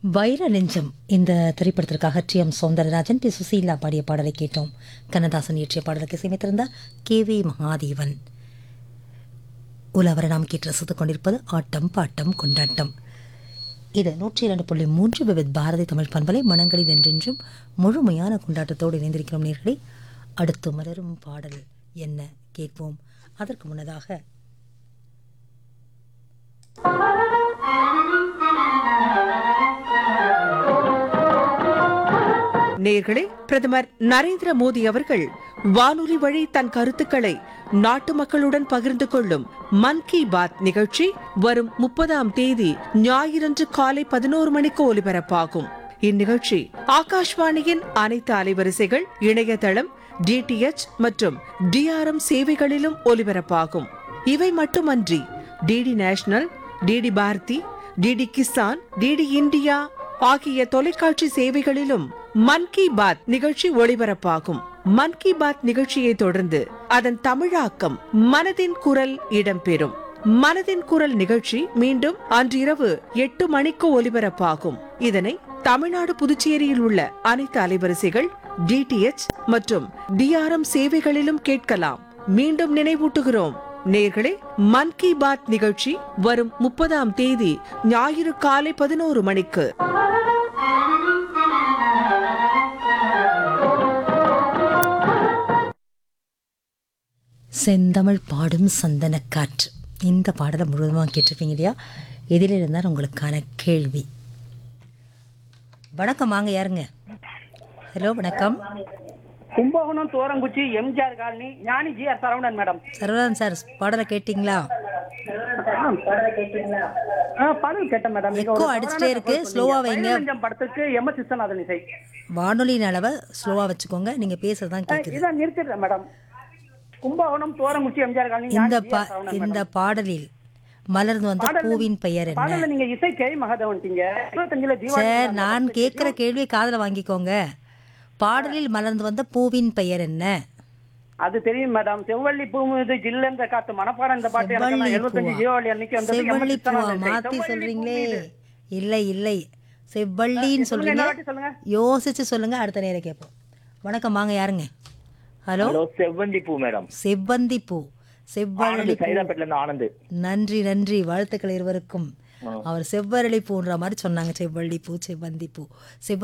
வைர நெஞ்சம் இந்த திரைப்படத்திற்காக T M Soundararajan P Susheela பாடிய பாடலை கேட்டோம் கண்ணதாசன் இயற்றிய பாடலுக்கு இசையமைத்திருந்தார் கே வி மகாதேவன் உலவரை நாம் கேட்டு ரசித்துக் கொண்டிருப்பது ஆட்டம் பாட்டம் கொண்டாட்டம் இது நூற்றி இரண்டு புள்ளி மூன்று விவித் பாரதி தமிழ் பண்பலை மனங்களில் என்றென்றும் முழுமையான கொண்டாட்டத்தோடு இணைந்திருக்கிறோம் நேர்களை அடுத்து மலரும் பாடல் என்ன கேட்போம் அதற்கு முன்னதாக நேர்களே பிரதமர் நரேந்திர மோடி அவர்கள் வானொலி வழி தன் கருத்துக்களை நாட்டு மக்களுடன் பகிர்ந்து கொள்ளும் மன் கி பாத் நிகழ்ச்சி வரும் முப்பதாம் தேதி ஞாயிறன்று காலை பதினோரு மணிக்கு ஒலிபரப்பாகும் இந்நிகழ்ச்சி ஆகாஷ்வாணியின் அனைத்து அலைவரிசைகள் இணையதளம் டிடிஎச் மற்றும் டிஆர்எம் சேவைகளிலும் ஒலிபரப்பாகும் இவை மட்டுமன்றி DD National DD Bharati DD Kisan DD India ஆகிய தொலைக்காட்சி சேவைகளிலும் மன் கி பாத் நிகழ்ச்சி ஒளிபரப்பாகும் மன் கி பாத் நிகழ்ச்சியை தொடர்ந்து அதன் தமிழாக்கம் மனதின் குரல் இடம்பெறும் மனதின் குரல் நிகழ்ச்சி மீண்டும் அன்றிரவு எட்டு மணிக்கு ஒலிபரப்பாகும் இதனை தமிழ்நாடு புதுச்சேரியில் உள்ள அனைத்து அலைவரிசைகள் டிடிஎச் மற்றும் டிஆர்எம் சேவைகளிலும் கேட்கலாம் மீண்டும் நினைவூட்டுகிறோம் நேர்களே மன் கி பாத் நிகழ்ச்சி வரும் முப்பதாம் தேதி ஞாயிறு காலை பதினோரு மணிக்கு செந்தமிழ் பாடும் சந்தனக்காற்று இந்த பாடலை முழுவதுமாக கேட்டிருப்பீங்க இல்லையா இதில் இருந்தால் உங்களுக்கான கேள்வி வணக்கம் வாங்க யாருங்க ஹலோ வணக்கம் Kumbakonam Thorankuchi MGR colony Gnani G R Saravanan madam Saravanan sir பாடலை கேட்டிங்களா ஆ, பாடல் கேட்டேன் மேடம் நீங்க ஒரு Echo அடிச்சிட்டே இருக்கு. தவறான slow-ஆ தகவல் வைங்க. சொன்னீங்க. பதினஞ்சம் படத்துக்கு எம் எஸ் விஸ்வநாதன் இசை வானொலியின் அளவை ஸ்லோவாக வச்சுக்கோங்க நீங்கள் பேசுறது தான் ஆ, கேட்குது இதான் நிறுத்திடுறேன் madam Kumbakonam Thorankuchi MGR colony இந்த ஞானி ஜி பா ஆர் சரவணன் இந்த மேடம். பாடலில் மலர்ந்து வந்த பாடல்ல- பூவின் பெயர் என்ன பாடல்ல நீங்க இசை கே மகாதேவன்ட்டீங்க இருபத்தஞ்சுல தீபாவளி சார் நாள் நான் படத்துக்கு கேட்குற கேள்வியை காதில் வாங்கிக்கோங்க பாடலில் மலர்ந்து வந்த பூவின் பெயர் என்ன அது தெரியும் மேடம் செவ்வள்ளி பூ இது ஜில்லென்ற காத்து மனப்பாடம் இந்த பாட்டு எனக்கு செவ்வள்ளி எழுபத்தஞ்சு பூவா? தீபாவளி அன்னைக்கு வந்தது எம் எஸ் செவ்வள்ளி பூவா விஸ்வநாதன் இசை. மாத்தி செவ்வள்ளி சொல்றீங்களே பூ இது. இல்லை இல்லை செவ்வள்ளின்னு சொல்லுங்க, சொல்றீங்க இன்னொரு வாட்டி சொல்லுங்க. யோசிச்சு சொல்லுங்க அடுத்த நேரம் கேட்போம் வணக்கம் வாங்க யாருங்க ஹலோ ஹலோ செவ்வந்தி பூ மேடம் செவ்வந்தி பூ செவ்வரளி ஆனந்த் பூ சைதாப்பேட்ல இருந்து ஆனந்த் நன்றி நன்றி வாழ்த்துக்கள் இருவருக்கும் அவர் செவ்வரளி பூன்ற மாதிரி சொன்னாங்க செவ்வள்ளி பூ செவ்வந்தி பூ செவ்வ